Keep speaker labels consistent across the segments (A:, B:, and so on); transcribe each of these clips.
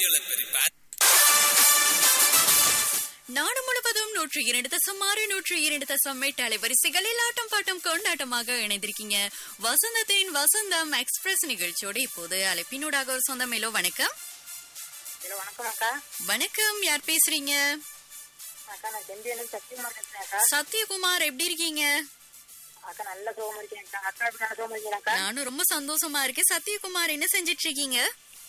A: ரேடியோல பெரிய
B: நாடு முழுவதும் நூற்று இரண்டு தசம் ஆறு நூற்று இரண்டு தசம் எட்டு அலைவரிசைகளில் ஆட்டம் பாட்டம் கொண்டாட்டமாக இணைந்திருக்கீங்க வசந்தத்தின் வசந்தம் எக்ஸ்பிரஸ் நிகழ்ச்சியோடு இப்போது அழைப்பினூடாக ஒரு சொந்தம் மேலோ வணக்கம்
C: ஹலோ வணக்கம் அக்கா
B: வணக்கம் யார் பேசுறீங்க
C: அக்கா நான் செம்பியனுக்கு சத்தியகுமார் பேசுறேன் அக்கா
B: சத்யகுமார் எப்படி இருக்கீங்க
C: அக்கா நல்ல சோகம் இருக்கேன் அக்கா அக்கா எப்படி நல்ல சோகம் இருக்கீங்க அக்கா
B: நானும் ரொம்ப சந்தோஷமா இருக்கேன் சத்யகுமார் என்ன செஞ்சிட்டு இருக்கீங்க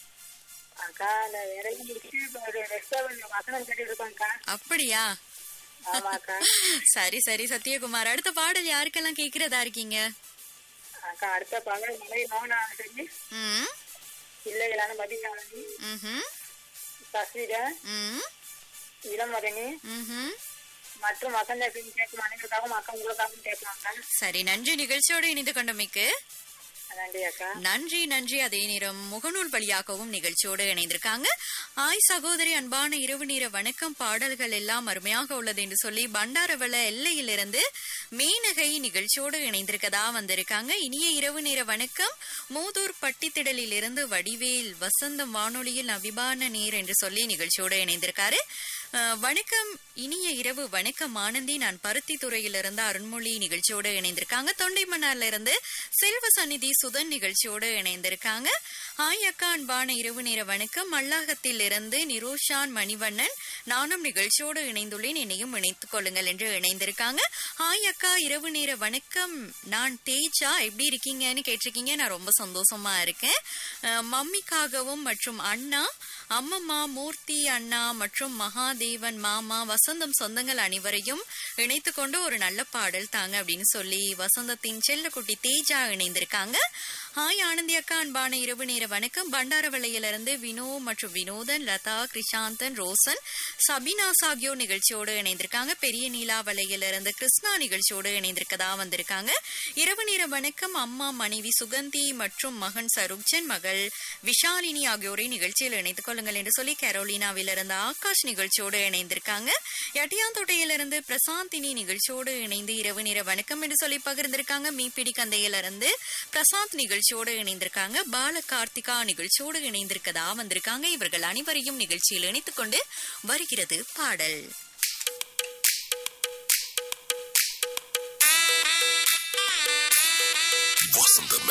C: அக்கா இந்த இறங்கி முடிச்சு இப்போ ஒரு ரெஸ்டாரண்ட் வசனம் கேட்டுட்டு இருக்கோம் அக்கா
B: அப்படியா
C: ஆமா அக்கா
B: சரி சரி சத்யகுமார் அடுத்த பாடல் யாருக்கெல்லாம் கேக்குறதா இருக்கீங்க
C: அக்கா அடுத்த பகல் மலை மோகனா சொல்லி
B: ம்
C: பிள்ளைகளான மதியானி
B: ம்ஹும்,
C: சசிதா
B: ம்
C: இளமதனி
B: ம்ஹும்.
C: மற்றும் வசந்த கேட்கும் அனைவருக்காகவும் அக்கா உங்களுக்காகவும் கேட்கலாம் அக்கா
B: சரி நன்றி நிகழ்ச்சியோடு இணைந்து கொண்டமைக்கு
C: நன்றி அக்கா
B: நன்றி நன்றி அதே நேரம் முகநூல் வழியாகவும் நிகழ்ச்சியோடு இணைந்திருக்காங்க ஆய் சகோதரி அன்பான இரவு நேர வணக்கம் பாடல்கள் எல்லாம் அருமையாக உள்ளது என்று சொல்லி பண்டாரவள எல்லையிலிருந்து மீனகை நிகழ்ச்சியோடு இணைந்திருக்கதா வந்திருக்காங்க இனிய இரவு நேர வணக்கம் மூதூர் பட்டித்திடலில் இருந்து வடிவேல் வசந்தம் வானொலியில் அபிமான நீர் என்று சொல்லி நிகழ்ச்சியோடு இணைந்திருக்காரு அஹ், வணக்கம் இனிய இரவு வணக்கம் ஆனந்தி நான் பருத்தி துறையிலிருந்து அருண்மொழி நிகழ்ச்சியோடு இணைந்திருக்காங்க தொண்டைமன்னார்ல இருந்து செல்வ சந்நிதி சுதன் நிகழ்ச்சியோடு இணைந்திருக்காங்க ஹாய் அக்கா அன்பான இரவு நேர வணக்கம் மல்லாகத்தில் இருந்து நிரோஷான் மணிவண்ணன் நானும் நிகழ்ச்சியோடு இணைந்துள்ளேன் என்னையும் இணைத்துக் கொள்ளுங்கள் என்று இணைந்திருக்காங்க ஹாய் அக்கா இரவு நேர வணக்கம் நான் தேஜா எப்படி இருக்கீங்கன்னு கேட்டிருக்கீங்க நான் ரொம்ப சந்தோஷமா இருக்கேன் அஹ், மம்மிக்காகவும் மற்றும் அண்ணா அம்மம்மா மூர்த்தி அண்ணா மற்றும் மகாதேவன் மாமா வசந்தம் சொந்தங்கள் அனைவரையும் இணைத்து கொண்டு ஒரு நல்ல பாடல் தாங்க அப்படின்னு சொல்லி வசந்தத்தின் செல்லக்குட்டி தேஜா இணைந்திருக்காங்க ஹாய் ஆனந்தி அக்கா அன்பான இரவு நேர வணக்கம் பண்டாரவளையிலிருந்து வினோ மற்றும் வினோதன் லதா கிருஷாந்தன் ரோசன் சபினாஸ் ஆகியோர் நிகழ்ச்சியோடு இணைந்திருக்காங்க பெரிய நீலாவளையிலிருந்து கிருஷ்ணா நிகழ்ச்சியோடு இணைந்திருக்கதா வந்திருக்காங்க இரவு நேர வணக்கம் அம்மா மனைவி சுகந்தி மற்றும் மகன் சருக்ஜன் மகள் விஷாலினி ஆகியோரை நிகழ்ச்சியில் இணைத்துக் கொள்ளுங்கள் என்று சொல்லி கரோலினாவிலிருந்து ஆகாஷ் நிகழ்ச்சியோடு இணைந்திருக்காங்க எட்டியாந்தோட்டையிலிருந்து பிரசாந்தினி நிகழ்ச்சியோடு இணைந்து இரவு நேர வணக்கம் என்று சொல்லி பகிர்ந்திருக்காங்க மீப்பிடி கந்தையிலிருந்து பிரசாந்த் நிகழ்ச்சியோடு இணைந்திருக்காங்க பால கார்த்திகா நிகழ்ச்சியோடு இணைந்திருக்கதா வந்திருக்காங்க இவர்கள் அனைவரையும் நிகழ்ச்சியில் இணைத்துக் கொண்டு வருகிறது பாடல்
A: வசந்தம்